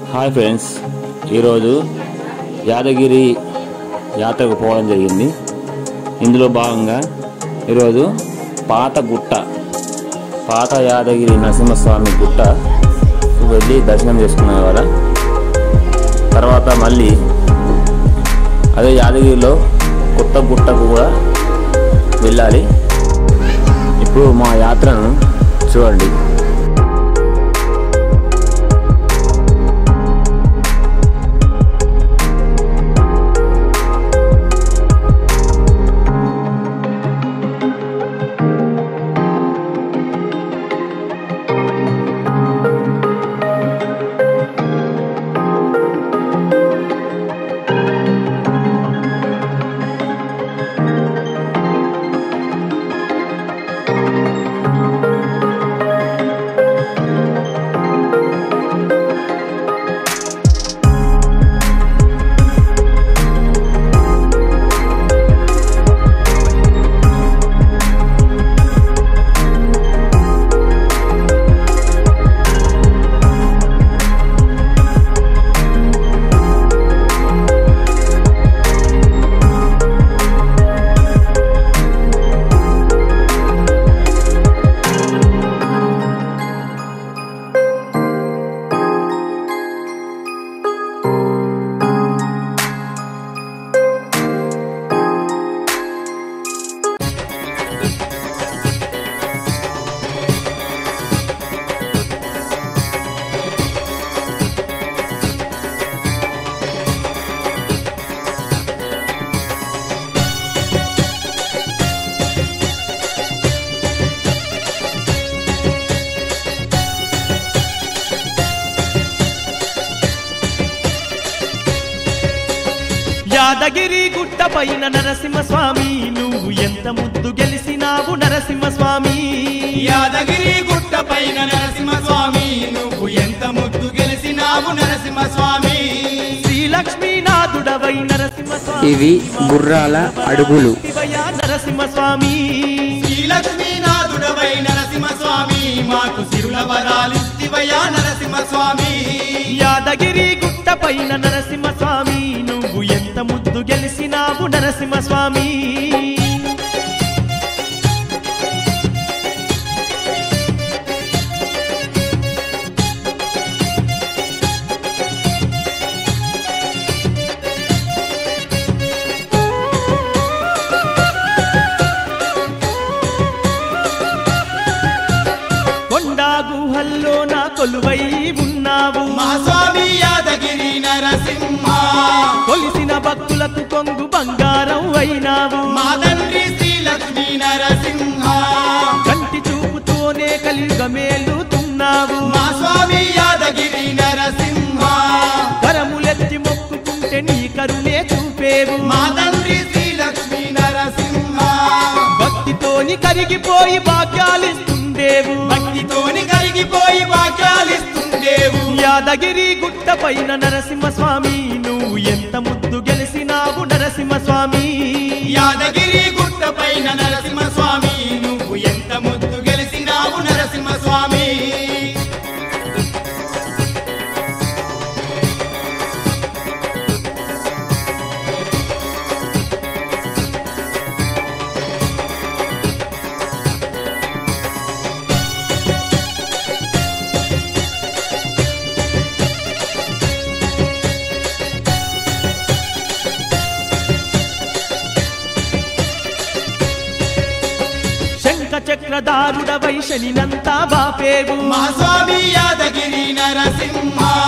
hi friends ఈరోజు యాదగిరి యాత్రకు పోవడం జరిగింది ఇందులో భాగంగా ఈరోజు పాత గుట్ట పాత యాదగిరి నరసింహస్వామి గుట్ట వెళ్ళి దర్శనం చేసుకున్నాం ఇవాళ తర్వాత మళ్ళీ అదే యాదగిరిలో కొత్త గుట్టకు కూడా వెళ్ళాలి ఇప్పుడు మా యాత్రను చూడండి యాదగిరి గుట్ట పైన నరసింహస్వామి నువ్వు ఎంత ముద్దు గెలిసినావు నరసింహస్వామి యాదగిరి గుట్ట పైన నరసింహస్వామి నువ్వు ఎంత ముద్దు గెలిసినావు నరసింహస్వామి శ్రీలక్ష్మీనాథుడవై నరసింహస్వామి ఇవి గుర్రాల అడుగులు శివయ్య నరసింహస్వామి శ్రీలక్ష్మీనాథుడవై నరసింహస్వామి మాకు సిరుల వరాలిస్తివయా నరసింహస్వామి యాదగిరి గుట్ట పైన నరసింహస్వామి నువ్వు ఎంత ముద్దు గెలిసినావు నరసింహస్వామి కొండా గుహల్లో నా కొలువై ఉన్నావు మా స్వామి యాదగిరి నరసింహ కొలిసిన భక్తులకు కొంగు బంగారం అయినావు మా తండ్రి శ్రీలక్ష్మీ నరసింహ కంటి చూపుతోనే కలియుగ మేలుతున్నావు మా స్వామి యాదగిరి నరసింహ కరములెత్తి మొక్కుకుంటే నీ కరుణే చూపేవు మా తండ్రి శ్రీలక్ష్మీ నరసింహ భక్తితోని కరిగిపోయి భాగ్యాలిస్తుండేవు భక్తితోని కరిగిపోయి వాక్యాలిస్తుండేవు యాదగిరి గుట్ట పైన నరసింహస్వామి నువ్వు ఎంత ముద్దు గెలిసినావు నరసింహస్వామి యాదగిరి గుట్ట పైన నరసింహస్వామి నువ్వు ఎంత ముద్దు గెలిసినావు నరసింహస్వామి శంఖ చక్రధారుడవై శనినంతా బాపేవు మా స్వామి యాదగిరి నరసింహ